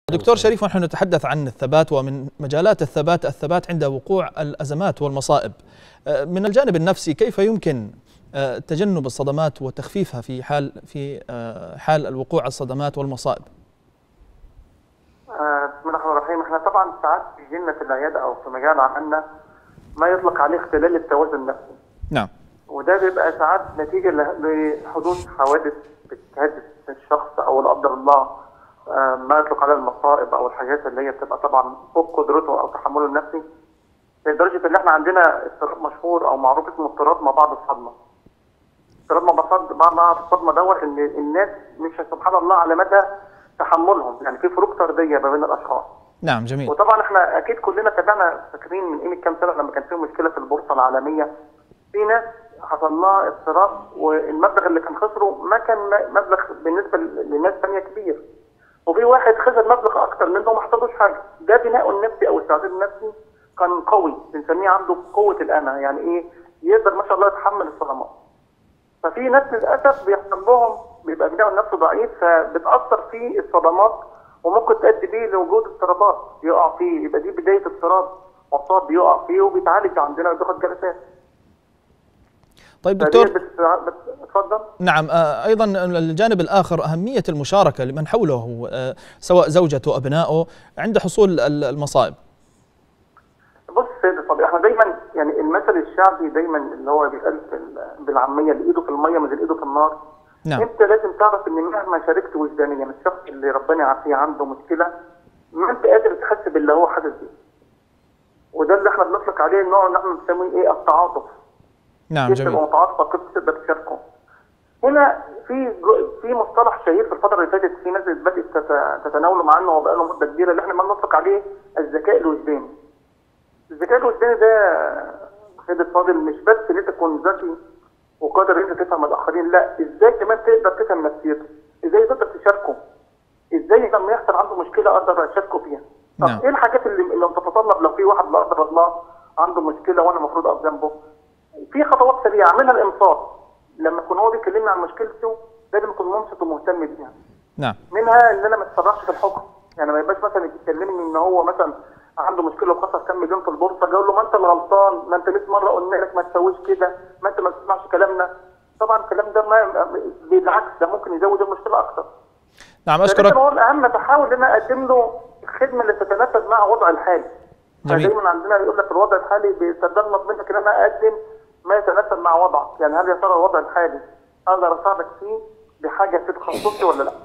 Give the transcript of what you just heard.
دكتور شريف ونحن نتحدث عن الثبات ومن مجالات الثبات الثبات عند وقوع الازمات والمصائب. من الجانب النفسي كيف يمكن تجنب الصدمات وتخفيفها في حال في حال الوقوع الصدمات والمصائب؟ بسم الله الرحمن الرحيم احنا طبعا ساعات بيجينا في العياده او في مجال عملنا ما يطلق عليه اختلال التوازن النفسي. نعم. وده بيبقى ساعات نتيجه لحدوث حوادث بتهدد الشخص او لا قدر الله ما يطلق عليها المصائب او الحاجات اللي هي بتبقى طبعا فوق قدرته او تحمله النفسي لدرجه ان احنا عندنا اضطراب مشهور او معروف اسمه اضطراب ما بعد الصدمه. اضطراب ما بعد ما بعد الصدمه دوت ان الناس مش سبحان الله على مدى تحملهم يعني في فروق طرديه ما بين الاشخاص. نعم جميل. وطبعا احنا اكيد كلنا تابعنا فاكرين من قيمه كام سنه لما كان في مشكله في البورصه العالميه في ناس حصل لها اضطراب والمبلغ اللي كان خسره ما كان مبلغ بالنسبه لناس ثانيه كبير. وفي واحد خسر مبلغ اكتر منه ما حصلوش حاجه ده بناءه النفسي او استعداد النفسي كان قوي بنسميه عنده قوه الانا يعني ايه يقدر ما شاء الله يتحمل الصدمات ففي ناس للاسف بيحصل لهم بيبقى بناء النفس ضعيف فبتاثر في الصدمات وممكن تؤدي بيه لوجود اضطرابات يقع فيه يبقى دي بدايه اضطراب مصاب بيقع فيه وبيتعالج عندنا وبياخد جلسات طيب دكتور اتفضل نعم ايضا الجانب الاخر اهميه المشاركه لمن حوله سواء زوجته وابنائه عند حصول المصائب بص سيد طب احنا دايما يعني المثل الشعبي دايما اللي هو بيتقال بالعاميه اللي ايده في الميه مش ايده في النار نعم. انت لازم تعرف ان مهما شاركت وجدانيا الشخص اللي ربنا يعافيه عنده مشكله ما انت قادر تحس باللي هو حاسس بيه وده اللي احنا بنطلق عليه النوع اللي احنا بنسميه ايه التعاطف نعم جميل تبقى متعاطفه كيف تقدر تشاركه هنا في في مصطلح شهير في الفتره اللي فاتت في ناس بدات تتناوله مع انه بقى له مده كبيره اللي احنا ما نطلق عليه الذكاء الوجداني الذكاء الوجداني ده سيد الفاضل مش بس ان انت تكون ذكي وقادر ان انت تفهم الاخرين لا ازاي كمان تقدر تفهم نفسيته ازاي تقدر تشاركه ازاي لما يحصل عنده مشكله اقدر اشاركه فيها طب نعم. ايه الحاجات اللي اللي تتطلب لو في واحد لا قدر الله عنده مشكله وانا المفروض اقف جنبه في خطوات سريعه منها الانصات لما يكون هو بيكلمني عن مشكلته لازم اكون منصت ومهتم بيها نعم منها ان انا ما اتسرعش في الحكم يعني ما يبقاش مثلا يكلمني ان هو مثلا عنده مشكله وخسر كام مليون في البورصه اقول له ما انت اللي غلطان ما انت 100 مره قلنا لك ما تسويش كده ما انت ما تسمعش كلامنا طبعا الكلام ده ما بالعكس ده ممكن يزود المشكله اكتر نعم اشكرك هو الاهم بحاول ان انا اقدم له الخدمه اللي تتناسب مع وضعه الحالي جميل. دايما عندنا يقول لك الوضع الحالي بيتطلب منك ان انا اقدم ما يتناسب مع وضعك يعني هل يا ترى الوضع الحالي اقدر اساعدك فيه بحاجه في تخصصي ولا لا